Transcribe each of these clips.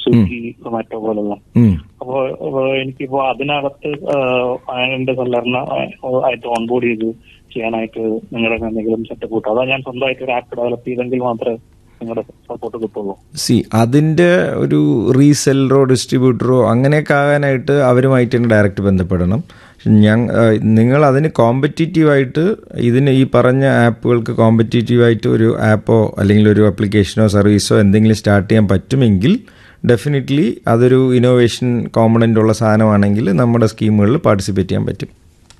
സ്വിഗ്ഗി സൊമാറ്റോ പോലുള്ള ഉം. അപ്പോ അപ്പോ എനിക്കിപ്പോ അതിനകത്ത് ആഹ് എന്റെ സെല്ലറിനെ ആയിട്ട് ഓൺബോർഡ് ചെയ്ത് ചെയ്യാനായിട്ട് നിങ്ങളുടെ എന്തെങ്കിലും സെറ്റപ്പ് കിട്ടും അതാ ഞാൻ സ്വന്തമായിട്ട് ഒരു ആപ്പ് ഡെവലപ്പ് ചെയ്തെങ്കിൽ മാത്രമേ നിങ്ങളുടെ സപ്പോർട്ട് കിട്ടുള്ളൂ സി അതിൻ്റെ ഒരു റീസെല്ലറോ ഡിസ്ട്രിബ്യൂട്ടറോ അങ്ങനെയൊക്കെ ആകാനായിട്ട് അവരുമായിട്ട് തന്നെ ഡയറക്റ്റ് ബന്ധപ്പെടണം ഞാൻ നിങ്ങൾ അതിന് കോമ്പറ്റീറ്റീവായിട്ട് ഇതിന് ഈ പറഞ്ഞ ആപ്പുകൾക്ക് കോമ്പറ്റീറ്റീവായിട്ട് ഒരു ആപ്പോ അല്ലെങ്കിൽ ഒരു ആപ്ലിക്കേഷനോ സർവീസോ എന്തെങ്കിലും സ്റ്റാർട്ട് ചെയ്യാൻ പറ്റുമെങ്കിൽ ഡെഫിനറ്റ്ലി അതൊരു ഇന്നോവേഷൻ കോമ്പണൻ്റ് ഉള്ള സാധനമാണെങ്കിൽ നമ്മുടെ സ്കീമുകളിൽ പാർട്ടിസിപ്പേറ്റ് ചെയ്യാൻ പറ്റും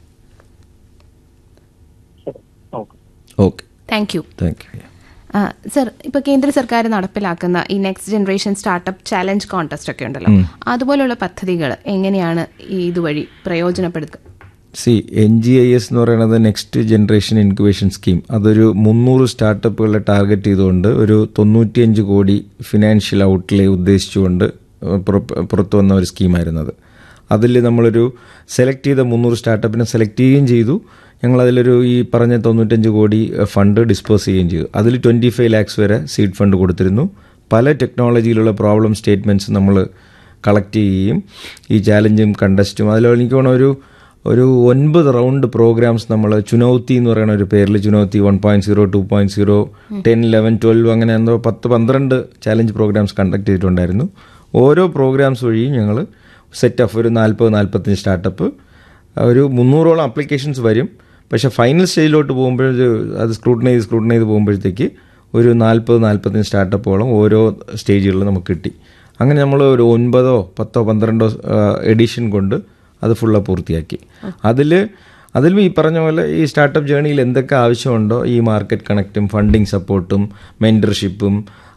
okay okay thank you thank you ആ, സർ ഇപ്പൊ കേന്ദ്ര സർക്കാർ നടപ്പിലാക്കുന്ന ഈ next generation startup challenge contest ഒക്കെ ഉണ്ടല്ലോ അതുപോലുള്ള പദ്ധതികൾ എങ്ങനെയാണ് ഈ ഇതുവഴി പ്രയോജനപ്പെടുത്തുക C N G I S എന്ന് പറയുന്നത് നെക്സ്റ്റ് ജനറേഷൻ ഇൻക്യുബേഷൻ സ്കീം അതൊരു മുന്നൂറ് സ്റ്റാർട്ടപ്പുകളെ ടാർഗറ്റ് ചെയ്തുകൊണ്ട് ഒരു തൊണ്ണൂറ്റിയഞ്ച് കോടി ഫിനാൻഷ്യൽ ഔട്ട്ലേ ഉദ്ദേശിച്ചുകൊണ്ട് പുറ- പുറത്തു വന്ന ഒരു സ്കീമായിരുന്നത് അതിൽ നമ്മളൊരു സെലക്ട് ചെയ്ത മുന്നൂറ് സ്റ്റാർട്ടപ്പിനെ സെലക്ട് ചെയ്യുകയും ചെയ്തു ഞങ്ങൾ അതിലൊരു ഈ പറഞ്ഞ തൊണ്ണൂറ്റഞ്ച് കോടി ഫണ്ട് ഡിസ്പോസ് ചെയ്യുകയും ചെയ്തു അതിൽ ട്വൻറ്റി ഫൈവ് ലാക്സ് വരെ സീഡ് ഫണ്ട് കൊടുത്തിരുന്നു പല ടെക്നോളജിയിലുള്ള പ്രോബ്ലം സ്റ്റേറ്റ്മെൻറ്റ്സ് നമ്മൾ കളക്ട് ചെയ്യുകയും ഈ ചാലഞ്ചും കണ്ടസ്റ്റും അതിൽ എനിക്ക് തോന്നുന്നു ഒരു ഒരു ഒൻപത് റൗണ്ട് പ്രോഗ്രാംസ് നമ്മൾ ചുനൗത്തി എന്ന് പറയുന്ന ഒരു പേരിൽ Chunauti one point zero two point zero ten eleven twelve അങ്ങനെ എന്തോ പത്ത് പന്ത്രണ്ട് ചാലഞ്ച് പ്രോഗ്രാംസ് കണ്ടക്ട് ചെയ്തിട്ടുണ്ടായിരുന്നു ഓരോ പ്രോഗ്രാംസ് വഴിയും ഞങ്ങൾ സെറ്റ് ഓഫ് ഒരു നാൽപ്പത് നാൽപ്പത്തഞ്ച് സ്റ്റാർട്ടപ്പ് ഒരു മുന്നൂറോളം അപ്ലിക്കേഷൻസ് വരും പക്ഷേ ഫൈനൽ സ്റ്റേജിലോട്ട് പോകുമ്പോൾ അത് സ്ക്രൂട്ടനൈസ് സ്ക്രൂട്ടനൈസ് പോകുമ്പോഴത്തേക്ക് ഒരു നാൽപ്പത് നാൽപ്പത്തഞ്ച് സ്റ്റാർട്ടപ്പോളം ഓരോ സ്റ്റേജുകളിൽ നമുക്ക് കിട്ടി അങ്ങനെ നമ്മൾ ഒരു ഒൻപതോ പത്തോ പന്ത്രണ്ടോ എഡിഷൻ കൊണ്ട് അത് ഫുള്ള് പൂർത്തിയാക്കി അതിൽ അതിലും ഈ പറഞ്ഞ പോലെ ഈ സ്റ്റാർട്ടപ്പ് ജേണിയിൽ എന്തൊക്കെ ആവശ്യമുണ്ടോ ഈ മാർക്കറ്റ് കണക്റ്റും ഫണ്ടിങ് സപ്പോർട്ടും മെൻറ്റർഷിപ്പും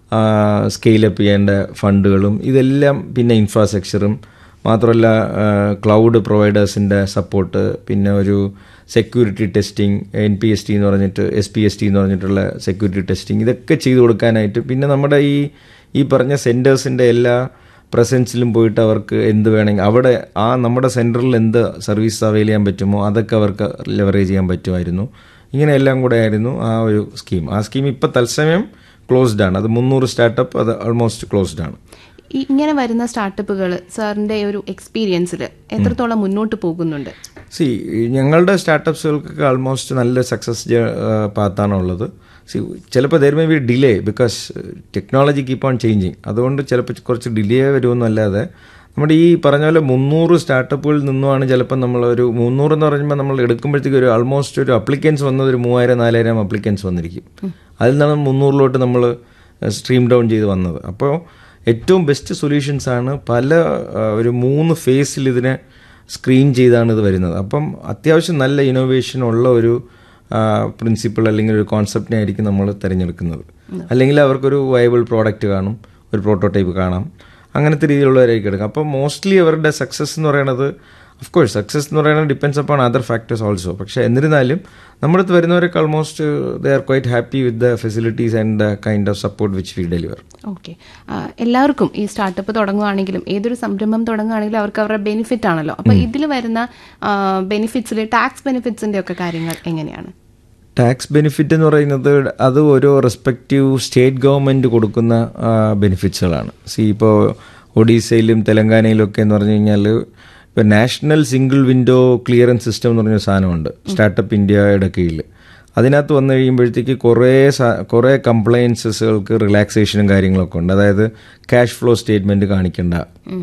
സ്കെയിലപ്പ് ചെയ്യേണ്ട ഫണ്ടുകളും ഇതെല്ലാം പിന്നെ ഇൻഫ്രാസ്ട്രക്ചറും മാത്രമല്ല ക്ലൗഡ് പ്രൊവൈഡേഴ്സിൻ്റെ സപ്പോർട്ട് പിന്നെ ഒരു security testing N P S T എന്ന് പറഞ്ഞിട്ട് എസ് പി എസ് ടി എന്ന് പറഞ്ഞിട്ടുള്ള സെക്യൂരിറ്റി ടെസ്റ്റിംഗ് ഇതൊക്കെ ചെയ്തു കൊടുക്കാനായിട്ട് പിന്നെ നമ്മുടെ ഈ ഈ പറഞ്ഞ സെൻറ്റേഴ്സിൻ്റെ എല്ലാ പ്രസൻസിലും പോയിട്ട് അവർക്ക് എന്ത് വേണമെങ്കിൽ അവിടെ ആ നമ്മുടെ സെൻറ്ററിൽ എന്ത് സർവീസ് അവൈൽ ചെയ്യാൻ പറ്റുമോ അതൊക്കെ അവർക്ക് ലെവറേജ് ചെയ്യാൻ പറ്റുമായിരുന്നു ഇങ്ങനെ എല്ലാം കൂടെ ആയിരുന്നു ആ ഒരു സ്കീം ആ സ്കീം ഇപ്പോൾ തത്സമയം ക്ലോസ്ഡ് ആണ് അത് മുന്നൂറ് സ്റ്റാർട്ടപ്പ് അത് ഓൾമോസ്റ്റ് ക്ലോസ്ഡ് ആണ് ഈ ഇങ്ങനെ വരുന്ന സ്റ്റാർട്ടപ്പുകൾ സാറിന്റെ ഒരു എക്സ്പീരിയൻസിൽ എത്രത്തോളം മുന്നോട്ട് പോകുന്നുണ്ട് സി ഞങ്ങളുടെ സ്റ്റാർട്ടപ്സുകൾക്കൊക്കെ ആൾമോസ്റ്റ് നല്ല സക്സസ് പാത്താണ് ഉള്ളത് സി ചിലപ്പോൾ there may be delay because technology keep on changing അതുകൊണ്ട് ചിലപ്പോൾ കുറച്ച് ഡിലേ വരുമെന്നല്ലാതെ നമ്മുടെ ഈ പറഞ്ഞ പോലെ മുന്നൂറ് സ്റ്റാർട്ടപ്പുകളിൽ നിന്നുമാണ് ചിലപ്പോൾ നമ്മൾ ഒരു മുന്നൂറ് എന്ന് പറയുമ്പോൾ നമ്മൾ എടുക്കുമ്പോഴത്തേക്ക് ഒരു ആൾമോസ്റ്റ് ഒരു അപ്ലിക്കൻസ് വന്നത് ഒരു മൂവായിരം നാലായിരം അപ്ലിക്കൻസ് വന്നിരിക്കും അതിൽ നിന്നാണ് മുന്നൂറിലോട്ട് നമ്മൾ സ്ട്രീം ഡൗൺ ചെയ്ത് വന്നത് അപ്പോൾ ഏറ്റവും ബെസ്റ്റ് സൊല്യൂഷൻസ് ആണ് പല ആ, ഒരു മൂന്ന് ഫേസിൽ ഇതിനെ സ്ക്രീൻ ചെയ്താണ് ഇത് വരുന്നത് അപ്പം അത്യാവശ്യം നല്ല ഇന്നോവേഷൻ ഉള്ള ഒരു പ്രിൻസിപ്പിൾ അല്ലെങ്കിൽ ഒരു കോൺസെപ്റ്റിനെ ആയിരിക്കും നമ്മൾ തിരഞ്ഞെടുക്കുന്നത് അല്ലെങ്കിൽ അവർക്കൊരു വയബിൾ പ്രോഡക്റ്റ് കാണും ഒരു പ്രോട്ടോടൈപ്പ് കാണാം അങ്ങനത്തെ രീതിയിലുള്ളവരായിരിക്കും എടുക്കുക അപ്പോൾ മോസ്റ്റ്ലി അവരുടെ സക്സസ് എന്ന് പറയുന്നത് ഓഫ് കോഴ്സ് സക്സസ് എന്ന് പറയുന്നത് depends upon other factors also പക്ഷേ എന്നിരുന്നാലും നമ്മുടെ അടുത്ത് വരുന്നവരൊക്കെ almost they are quite happy with the facilities and the kind of support which we deliver okay എല്ലാവർക്കും ഈ സ്റ്റാർട്ടപ്പ് തുടങ്ങുകയാണെങ്കിലും ഏതൊരു സംരംഭം തുടങ്ങുകയാണെങ്കിലും അവർക്ക് അവരുടെ ബെനിഫിറ്റ് ആണല്ലോ അപ്പൊ ഇതിൽ വരുന്ന ബെനിഫിറ്റ്സിൽ ടാക്സ് ബെനിഫിറ്റ്സിന്റെ ഒക്കെ കാര്യങ്ങൾ എങ്ങനെയാണ് ടാക്സ് ബെനിഫിറ്റ് എന്ന് പറയുന്നത് അത് ഓരോ റെസ്പെക്റ്റീവ് സ്റ്റേറ്റ് ഗവൺമെൻറ് കൊടുക്കുന്ന ബെനിഫിറ്റ്സുകളാണ് സി ഇപ്പോൾ ഒഡീസയിലും തെലങ്കാനയിലും ഒക്കെ എന്ന് പറഞ്ഞു കഴിഞ്ഞാൽ ഇപ്പോൾ national single window clearance system എന്ന് പറഞ്ഞ സാധനമുണ്ട് സ്റ്റാർട്ടപ്പ് ഇന്ത്യയുടെ കീഴിൽ അതിനകത്ത് വന്നു കഴിയുമ്പോഴത്തേക്ക് കുറേ സ- കുറേ കംപ്ലയൻസസുകൾക്ക് റിലാക്സേഷനും കാര്യങ്ങളൊക്കെ ഉണ്ട് അതായത് ക്യാഷ് ഫ്ലോ സ്റ്റേറ്റ്മെൻറ്റ് കാണിക്കേണ്ട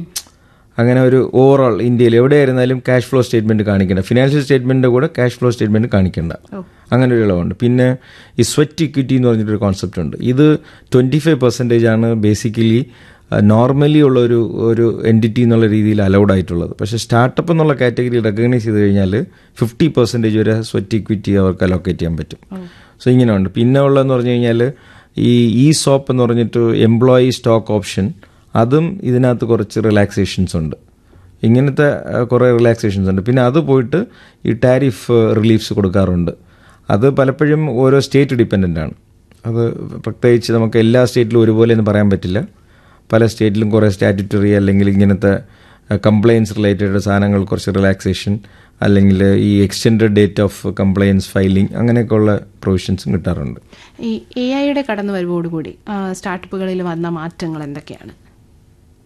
അങ്ങനെ ഒരു ഓവറോൾ ഇന്ത്യയിൽ എവിടെയായിരുന്നാലും ക്യാഷ് ഫ്ലോ സ്റ്റേറ്റ്മെന്റ് കാണിക്കേണ്ട ഫിനാൻഷ്യൽ സ്റ്റേറ്റ്മെന്റിന്റെ കൂടെ ക്യാഷ് ഫ്ലോ സ്റ്റേറ്റ്മെന്റ് കാണിക്കേണ്ട അങ്ങനെ ഒരു ഇളവുണ്ട് പിന്നെ ഈ സ്വെറ്റ് ഇക്വിറ്റി എന്ന് പറഞ്ഞിട്ടൊരു കോൺസെപ്റ്റ് ഉണ്ട് ഇത് ട്വന്റി ഫൈവ് പെർസെൻറ്റേജ് ആണ് ബേസിക്കലി നോർമലി ഉള്ള ഒരു ഒരു എൻറ്റിറ്റി എന്നുള്ള രീതിയിൽ അലൗഡ് ആയിട്ടുള്ളത് പക്ഷേ സ്റ്റാർട്ടപ്പ് എന്നുള്ള കാറ്റഗറി റെക്കഗ്നൈസ് ചെയ്ത് കഴിഞ്ഞാൽ ഫിഫ്റ്റി പെർസെൻറ്റേജ് വരെ സ്വെറ്റ് ഇക്വിറ്റി അവർക്ക് അലോക്കേറ്റ് ചെയ്യാൻ പറ്റും സോ ഇങ്ങനെയുണ്ട് പിന്നെ ഉള്ളതെന്ന് പറഞ്ഞു കഴിഞ്ഞാൽ ഈ ഇ സോപ്പ് എന്ന് പറഞ്ഞിട്ട് എംപ്ലോയി സ്റ്റോക്ക് ഓപ്ഷൻ അതും ഇതിനകത്ത് കുറച്ച് റിലാക്സേഷൻസ് ഉണ്ട് ഇങ്ങനത്തെ അഹ്, കുറേ റിലാക്സേഷൻസ് ഉണ്ട് പിന്നെ അത് പോയിട്ട് ഈ ടാരിഫ് റിലീഫ്സ് കൊടുക്കാറുണ്ട് അത് പലപ്പോഴും ഓരോ സ്റ്റേറ്റ് ഡിപ്പെൻഡൻ്റ് ആണ് അത് പ്രത്യേകിച്ച് നമുക്ക് എല്ലാ സ്റ്റേറ്റിലും ഒരുപോലെ എന്ന് പറയാൻ പറ്റില്ല പല സ്റ്റേറ്റിലും കുറേ സ്റ്റാറ്റ്യൂട്ടറി അല്ലെങ്കിൽ ഇങ്ങനത്തെ കംപ്ലയിൻസ് റിലേറ്റഡ് സാധനങ്ങൾ കുറച്ച് റിലാക്സേഷൻ അല്ലെങ്കിൽ ഈ extended date of compliance filing അങ്ങനെയൊക്കെയുള്ള പ്രൊവിഷൻസും കിട്ടാറുണ്ട് ഈ എ ഐയുടെ കടന്നു വരവോടുകൂടി സ്റ്റാർട്ടപ്പുകളിൽ വന്ന മാറ്റങ്ങൾ എന്തൊക്കെയാണ്